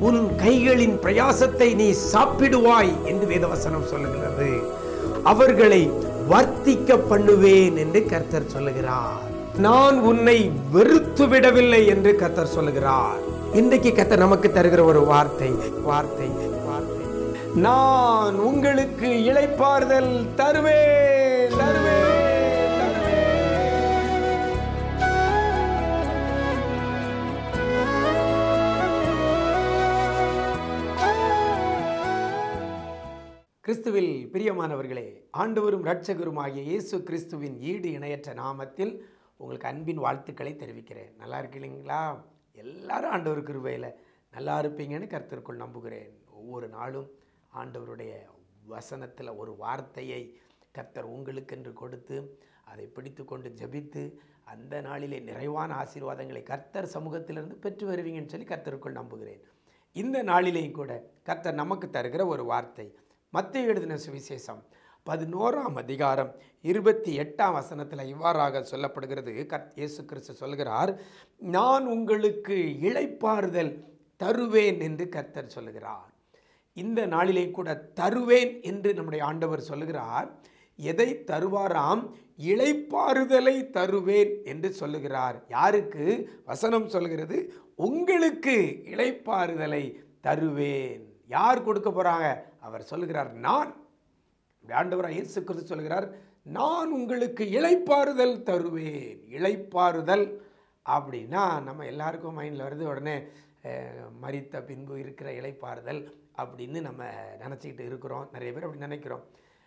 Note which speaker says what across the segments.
Speaker 1: உன் கைகளின் பிரயாசத்தை நீ சாப்பிடுவாய் என்று வேதவசனம் சொல்லுகிறது அவர்களை வர்த்திக்க பண்ணுவேன் என்று கர்த்தர் சொல்லுகிறார் நான் உன்னை வெறுத்து விடவில்லை என்று கர்த்தர் சொல்லுகிறார் இன்றைக்கு கர்த்தர் நமக்கு தருகிற ஒரு வார்த்தை வார்த்தை வார்த்தை நான் உங்களுக்கு இளைப்பாறுதல் தருவேன் தருவேன் தருவேன் கிறிஸ்துவில் பிரியமானவர்களே ஆண்டவரும் இரட்சகருமாகிய இயேசு கிறிஸ்துவின் ஈடு இணையற்ற நாமத்தில் உங்களுக்கு அன்பின் வாழ்த்துக்களை தெரிவிக்கிறேன் நல்லா இருக்கீங்களா எல்லாரும் ஆண்டவர் கிருபையில் நல்லா இருப்பீங்கன்னு கருத்திற்குள் நம்புகிறேன் ஒவ்வொரு நாளும் ஆண்டவருடைய வசனத்தில் ஒரு வார்த்தையை கர்த்தர் உங்களுக்கென்று கொடுத்து அதை பிடித்து கொண்டு ஜெபித்து அந்த நாளிலே நிறைவான ஆசீர்வாதங்களை கர்த்தர் சமூகத்திலிருந்து பெற்று வருவீங்கன்னு சொல்லி கர்த்தருக்குள் நம்புகிறேன் இந்த நாளிலேயும் கூட கர்த்தர் நமக்கு தருகிற ஒரு வார்த்தை மத்திய எழுதின சுவிசேஷம் பதினோராம் அதிகாரம் இருபத்தி எட்டாம் வசனத்தில் இவ்வாறாக சொல்லப்படுகிறது கத் இயேசு கிறிஸ்து சொல்கிறார் நான் உங்களுக்கு இளைப்பாறுதல் தருவேன் என்று கர்த்தர் சொல்லுகிறார் இந்த நாளிலே கூட தருவேன் என்று நம்முடைய ஆண்டவர் சொல்லுகிறார் எதை தருவாராம் இளைப்பாறுதலை தருவேன் என்று சொல்லுகிறார் யாருக்கு வசனம் சொல்கிறது உங்களுக்கு இளைப்பாறுதலை தருவேன் யார் கொடுக்க போறாங்க அவர் சொல்லுகிறார் நான் நம்முடைய ஆண்டவராக இயேசு கிறிஸ்து சொல்கிறார் நான் உங்களுக்கு இளைப்பாறுதல் தருவேன் இளைப்பாறுதல் அப்படின்னா நம்ம எல்லாருக்கும் மைண்டில் வருது உடனே அஹ், மரித்த பின்பு இருக்கிற இளைப்பாறுதல் அப்படின்னு நம்ம நினச்சிக்கிட்டு இருக்கிறோம் நிறைய பேர் அப்படி நினைக்கிறோம்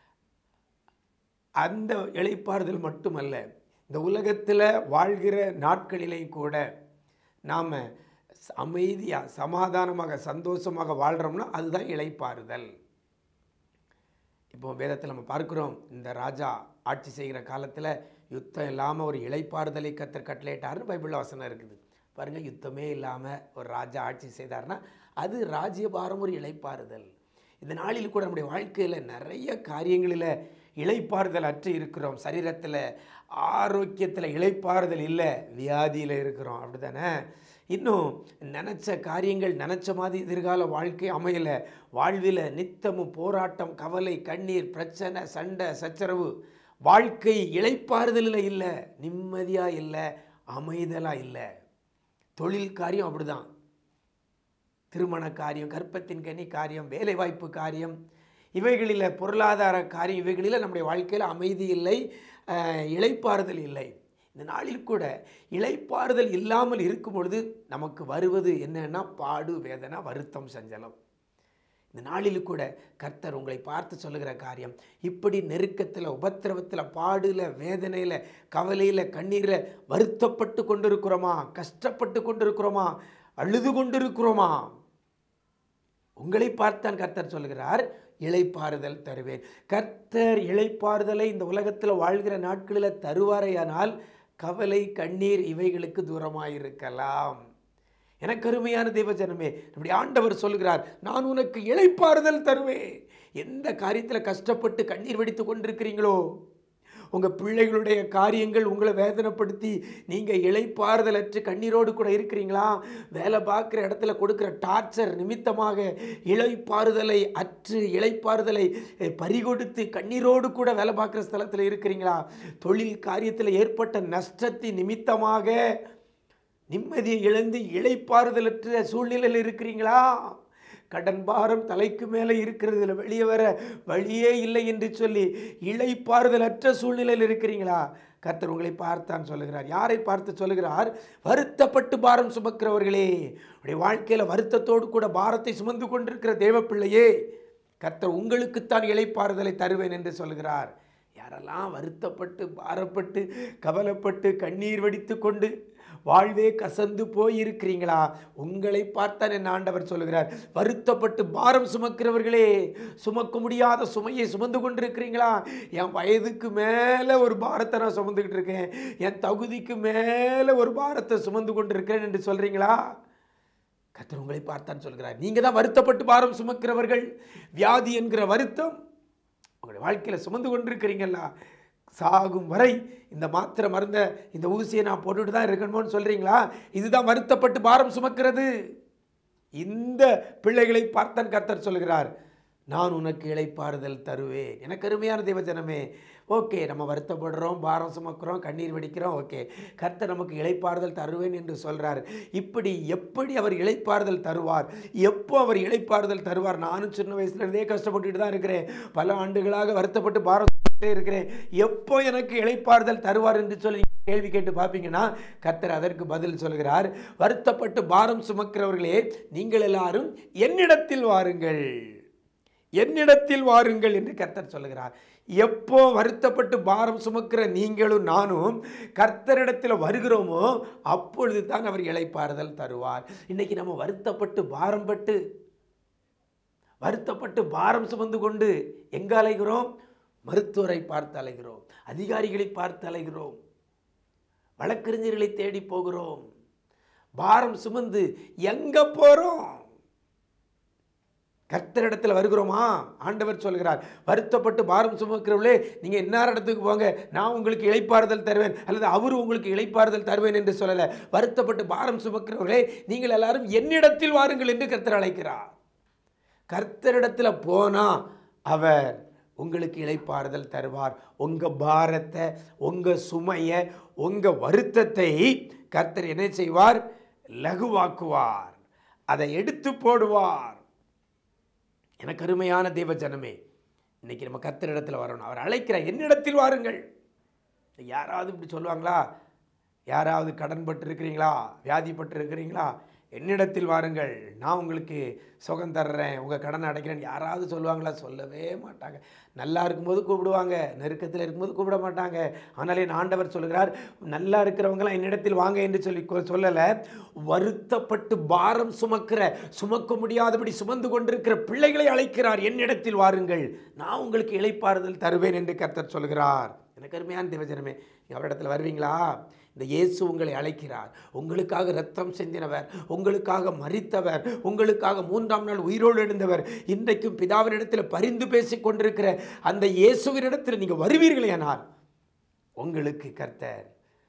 Speaker 1: அந்த இளைப்பாறுதல் மட்டுமல்ல இந்த உலகத்தில் வாழ்கிற நாட்களிலே கூட நாம் அமைதியாக சமாதானமாக சந்தோஷமாக வாழ்கிறோம்னா அதுதான் இளைப்பாறுதல் இப்போ வேதத்தில் நம்ம பார்க்கிறோம் இந்த ராஜா ஆட்சி செய்கிற காலத்தில் யுத்தம் இல்லாமல் ஒரு இளைப்பாறுதலை கத்தர் கட்டளையிட்டாருன்னு பைபிள் வசனம் இருக்குது பாருங்கள் யுத்தமே இல்லாமல் ஒரு ராஜா ஆட்சி செய்தார்னா அது ராஜ்யபாரம் ஒரு இளைப்பாறுதல் இந்த நாளில் கூட நம்முடைய வாழ்க்கையில் நிறைய காரியங்களில் இளைப்பாறுதல் அற்று இருக்கிறோம் சரீரத்தில் ஆரோக்கியத்தில் இளைப்பாறுதல் இல்லை வியாதியில் இருக்கிறோம் அப்படி தானே இன்னும் நினச்ச காரியங்கள் நினச்ச மாதிரி எதிர்கால வாழ்க்கை அமையலை வாழ்வில் நித்தமும் போராட்டம் கவலை கண்ணீர் பிரச்சனை சண்டை சச்சரவு வாழ்க்கை இளைப்பாறுதலில் இல்லை நிம்மதியாக இல்லை அமைதலாக இல்லை தொழில் காரியம் அப்படிதான் திருமண காரியம் கற்பத்தின் கனி காரியம் வேலைவாய்ப்பு காரியம் இவைகளில் பொருளாதார காரியம் இவைகளில் நம்முடைய வாழ்க்கையில் அமைதி இல்லை அஹ், இளைப்பாறுதல் இல்லை இந்த நாளில் கூட இளைப்பாறுதல் இல்லாமல் இருக்கும் பொழுது நமக்கு வருவது என்னன்னா பாடு வேதனை வருத்தம் சஞ்சலம் இந்த நாளில் கூட கர்த்தர் உங்களை பார்த்து சொல்லுகிற காரியம் இப்படி நெருக்கத்தில் உபத்திரவத்தில் பாடுல வேதனையில் கவலையில் கண்ணீரில் வருத்தப்பட்டு கொண்டிருக்கிறோமா கஷ்டப்பட்டு கொண்டிருக்கிறோமா அழுது கொண்டிருக்கிறோமா உங்களை பார்த்தான் கர்த்தர் சொல்கிறார் இளைப்பாறுதல் தருவேன் கர்த்தர் இளைப்பாறுதலை இந்த உலகத்தில் வாழ்கிற நாட்களில் தருவாரையானால் கவலை கண்ணீர் இவைகளுக்கு தூரமாயிருக்கலாம் எனக்கு அருமையான தேவஜனமே நம்முடைய ஆண்டவர் சொல்கிறார் நான் உனக்கு இளைப்பாறுதல் தருவேன் எந்த காரியத்தில் கஷ்டப்பட்டு கண்ணீர் வெடித்து கொண்டிருக்கிறீங்களோ உங்கள் பிள்ளைகளுடைய காரியங்கள் உங்களை வேதனைப்படுத்தி நீங்கள் இளைப்பாறுதலற்று கண்ணீரோடு கூட இருக்கிறீங்களா வேலை பார்க்குற இடத்துல கொடுக்குற டார்ச்சர் நிமித்தமாக இளைப்பாறுதலை அற்று இளைப்பாறுதலை அஹ், பறிகொடுத்து கண்ணீரோடு கூட வேலை பார்க்குற ஸ்தலத்தில் இருக்கிறீங்களா தொழில் காரியத்தில் ஏற்பட்ட நஷ்டத்தின் நிமித்தமாக நிம்மதியை இழந்து இளைப்பாறுதலற்ற சூழ்நிலையில் இருக்கிறீங்களா கடன் பாரம் தலைக்கு மேலே இருக்கிறதுல வெளியே வர வழியே இல்லை என்று சொல்லி இளைப்பாறுதலற்ற சூழ்நிலையில் இருக்கிறீங்களா கர்த்தர் உங்களை பார்த்தான் சொல்லுகிறார் யாரை பார்த்து சொல்லுகிறார் வருத்தப்பட்டு பாரம் சுமக்கிறவர்களே உடைய வாழ்க்கையில் வருத்தத்தோடு கூட பாரத்தை சுமந்து கொண்டிருக்கிற தேவ பிள்ளையே கர்த்தர் உங்களுக்குத்தான் இளைப்பாறுதலை தருவேன் என்று சொல்கிறார் யாரெல்லாம் வருத்தப்பட்டு பாரப்பட்டு கவலைப்பட்டு கண்ணீர் வடித்து கொண்டு வாழ்வே கசந்து போய் இருக்கிறீங்களா உங்களை பார்த்தான் என் ஆண்டவர் சொல்லுகிறார் வருத்தப்பட்டு பாரம் சுமக்கிறவர்களே சுமக்க முடியாத சுமையை சுமந்து கொண்டிருக்கிறீங்களா என் வயதுக்கு மேலே ஒரு பாரத்தை நான் சுமந்துக்கிட்டு இருக்கேன் என் தகுதிக்கு மேலே ஒரு பாரத்தை சுமந்து கொண்டிருக்கிறேன் என்று சொல்கிறீங்களா கர்த்தர் உங்களை பார்த்தான் சொல்கிறார் நீங்கள் தான் வருத்தப்பட்டு பாரம் சுமக்கிறவர்கள் வியாதி என்கிற வருத்தம் உங்களுடைய வாழ்க்கையில் சுமந்து கொண்டிருக்கிறீங்களா சாகும் வரை இந்த மாத்திரை மருந்த இந்த ஊசியை நான் போட்டுட்டு தான் இருக்கணுமோன்னு சொல்கிறீங்களா இதுதான் வருத்தப்பட்டு பாரம் சுமக்கிறது இந்த பிள்ளைகளை பார்த்தன் கர்த்தர் சொல்கிறார் நான் உனக்கு இளைப்பாறுதல் தருவேன் எனக்கு அருமையான தேவஜனமே ஓகே நம்ம வருத்தப்படுறோம் பாரம் சுமக்கிறோம் கண்ணீர் வெடிக்கிறோம் ஓகே கர்த்தர் நமக்கு இளைப்பாறுதல் தருவேன் என்று சொல்றார் இப்படி எப்படி அவர் இளைப்பாறுதல் தருவார் எப்போ அவர் இளைப்பாறுதல் தருவார் நானும் சின்ன வயசுல இருந்தே கஷ்டப்பட்டுட்டு தான் இருக்கிறேன் பல ஆண்டுகளாக வருத்தப்பட்டு பாரம் சுமந்துட்டே இருக்கிறேன் எப்போ எனக்கு இளைப்பாறுதல் தருவார் என்று சொல்லி கேள்வி கேட்டு பார்ப்பீங்கன்னா கர்த்தர் அதற்கு பதில் சொல்கிறார் வருத்தப்பட்டு பாரம் சுமக்கிறவர்களே நீங்கள் எல்லாரும் என்னிடத்தில் வாருங்கள் என்னிடத்தில் வாருங்கள் என்று கர்த்தர் சொல்லுகிறார் எப்போ வருத்தப்பட்டு பாரம் சுமக்கிற நீங்களும் நானும் கர்த்தரிடத்தில் வருகிறோமோ அப்பொழுது தான் அவர் இளைப்பாறுதல் தருவார் இன்னைக்கு நம்ம வருத்தப்பட்டு பாரம் பட்டு வருத்தப்பட்டு பாரம் சுமந்து கொண்டு எங்க அலைகிறோம் மருத்துவரை பார்த்து அலைகிறோம் அதிகாரிகளை பார்த்து அலைகிறோம் வழக்கறிஞர்களை தேடி போகிறோம் பாரம் சுமந்து எங்க போறோம் கர்த்தரிடத்தில் வருகிறோமா ஆண்டவர் சொல்கிறார் வருத்தப்பட்டு பாரம் சுமக்கிறவர்களே நீங்கள் இன்னார் இடத்துக்கு போங்க நான் உங்களுக்கு இளைப்பாறுதல் தருவேன் அல்லது அவர் உங்களுக்கு இளைப்பாறுதல் தருவேன் என்று சொல்லலை வருத்தப்பட்டு பாரம் சுமக்கிறவர்களே நீங்கள் எல்லாரும் என்னிடத்தில் வாருங்கள் என்று கர்த்தர் அழைக்கிறார் கர்த்தரிடத்தில் போனால் அவர் உங்களுக்கு இளைப்பாறுதல் தருவார் உங்கள் பாரத்தை உங்கள் சுமையை உங்கள் வருத்தத்தை கர்த்தர் என்ன செய்வார் லகுவாக்குவார் அதை எடுத்து போடுவார் எனக்கு அருமையான தெய்வ ஜனமே இன்னைக்கு நம்ம கர்த்தரிடத்தில் வரணும் அவர் அழைக்கிறார் என்னிடத்தில் வாருங்கள் யாராவது இப்படி சொல்லுவாங்களா யாராவது கடன் பட்டு இருக்கிறீங்களா வியாதிப்பட்டு இருக்கிறீங்களா என்னிடத்தில் வாருங்கள் நான் உங்களுக்கு சுகம் தர்றேன் உங்கள் கடனை அடைக்கிறேன் யாராவது சொல்லுவாங்களா சொல்லவே மாட்டாங்க நல்லா இருக்கும்போது கூப்பிடுவாங்க நெருக்கத்தில் இருக்கும்போது கூப்பிட மாட்டாங்க ஆனாலே என் ஆண்டவர் சொல்கிறார் நல்லா இருக்கிறவங்களாம் என்னிடத்தில் வாங்க என்று சொல்லி கொ- சொல்லலை வருத்தப்பட்டு பாரம் சுமக்கிற சுமக்க முடியாதபடி சுமந்து கொண்டிருக்கிற பிள்ளைகளை அழைக்கிறார் என்னிடத்தில் வாருங்கள் நான் உங்களுக்கு இளைப்பாறுதல் தருவேன் என்று கர்த்தர் சொல்கிறார் எனக்கு அருமையான தேவஜனமே நீங்க அவரிடத்தில் வருவீங்களா இந்த இயேசு உங்களை அழைக்கிறார் உங்களுக்காக ரத்தம் சிந்தினவர் உங்களுக்காக மரித்தவர் உங்களுக்காக மூன்றாம் நாள் உயிரோடு எழுந்தவர் இன்றைக்கும் பிதாவினிடத்தில் பரிந்து பேசிக் கொண்டிருக்கிற அந்த இயேசுவினிடத்தில் நீங்கள் வருவீர்களேனால் உங்களுக்கு கர்த்தர்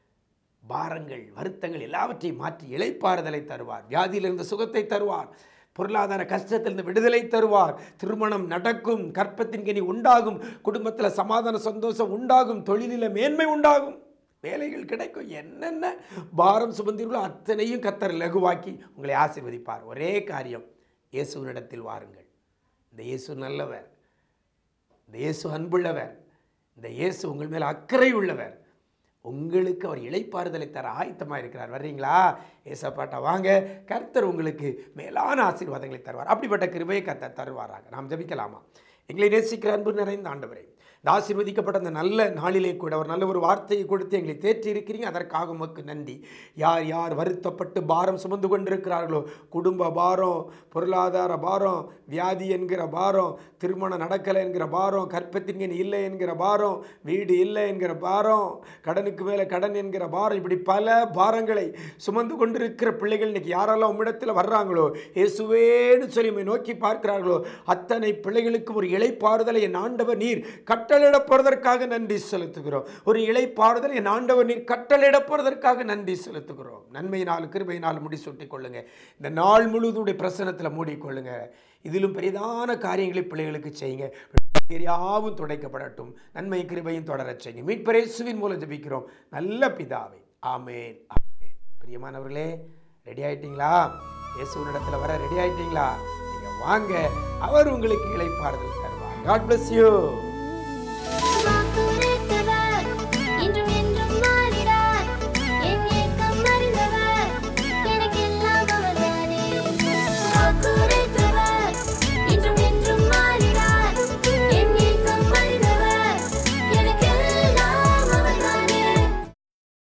Speaker 1: பாரங்கள் வருத்தங்கள் எல்லாவற்றையும் மாற்றி இளைப்பாறுதலை தருவார் வியாதியிலிருந்து சுகத்தை தருவார் பொருளாதார கஷ்டத்திலிருந்து விடுதலை தருவார் திருமணம் நடக்கும் கற்பத்தின் கனி உண்டாகும் குடும்பத்தில் சமாதான சந்தோஷம் உண்டாகும் தொழிலில் மேன்மை உண்டாகும் வேலைகள் கிடைக்கும் என்னென்ன பாரம் சுமந்தீர்களோ அத்தனையும் கத்தர் லகுவாக்கி உங்களை ஆசீர்வதிப்பார் ஒரே காரியம் இயேசுவினிடத்தில் வாருங்கள் இந்த இயேசு நல்லவர் இந்த இயேசு அன்புள்ளவர் இந்த இயேசு உங்கள் மேல் அக்கறை உள்ளவர் உங்களுக்கு அவர் இளைப்பாறுதலை தர ஆயத்தமாக இருக்கிறார் வர்றீங்களா ஏசப்பாட்டா வாங்க கர்த்தர் உங்களுக்கு மேலான ஆசீர்வாதங்களை தருவார் அப்படிப்பட்ட கிருபையை கர்த்தர் தருவாராக நாம் ஜெபிக்கலாமா எங்களை நேசிக்கிற அன்பு நிறைந்த ஆண்டவரே இந்த ஆசீர்வதிக்கப்பட்ட அந்த நல்ல நாளிலே கூட ஒரு நல்ல ஒரு வார்த்தையை கொடுத்து எங்களை தேற்றி இருக்கிறீங்க அதற்காக உமக்கு நன்றி யார் யார் வருத்தப்பட்டு பாரம் சுமந்து கொண்டிருக்கிறார்களோ குடும்ப பாரம் பொருளாதார பாரம் வியாதி என்கிற பாரம் திருமணம் நடக்கலை என்கிற பாரம் கற்பத்தின் இல்லை என்கிற பாரம் வீடு இல்லை என்கிற பாரம் கடனுக்கு மேலே கடன் என்கிற பாரம் இப்படி பல பாரங்களை சுமந்து கொண்டிருக்கிற பிள்ளைகள் இன்னைக்கு யாரெல்லாம் உம்மிடத்தில் வர்றாங்களோ இயேசுவேன்னு சொல்லி உம்மை நோக்கி பார்க்கிறார்களோ அத்தனை பிள்ளைகளுக்கும் ஒரு இளைப்பாறுதலை என் ஆண்டவர் நீர் கட்டளையிடப்படுவதற்காக நன்றி செலுத்துகிறோம் ஒரு இளைப்பாறுதலை என் ஆண்டவர் நீர் கட்டளையிடப்படுவதற்காக நன்றி செலுத்துகிறோம் நன்மையினால் கிருபையினால் முடிசூட்டிக் கொள்ளுங்க இந்த நாள் முழுவதுடைய பிரசனத்தில் மூடிக்கொள்ளுங்க இதிலும் பெரிதான காரியங்களை பிள்ளைகளுக்கு செய்யுங்க யாவும் துடைக்கப்படட்டும் நன்மை கிருபையும் தொடரச் செய்யுங்க மீட்பரேசுவின் மூலம் ஜெபிக்கிறோம் நல்ல பிதாவை ஆமேன் ஆமேன் பிரியமானவர்களே ரெடி ஆயிட்டீங்களா இயேசுவினிடத்தில் வர ரெடி ஆயிட்டீங்களா நீங்க வாங்க அவர் உங்களுக்கு இளைப்பாறுதல் தருவார் காட் bless you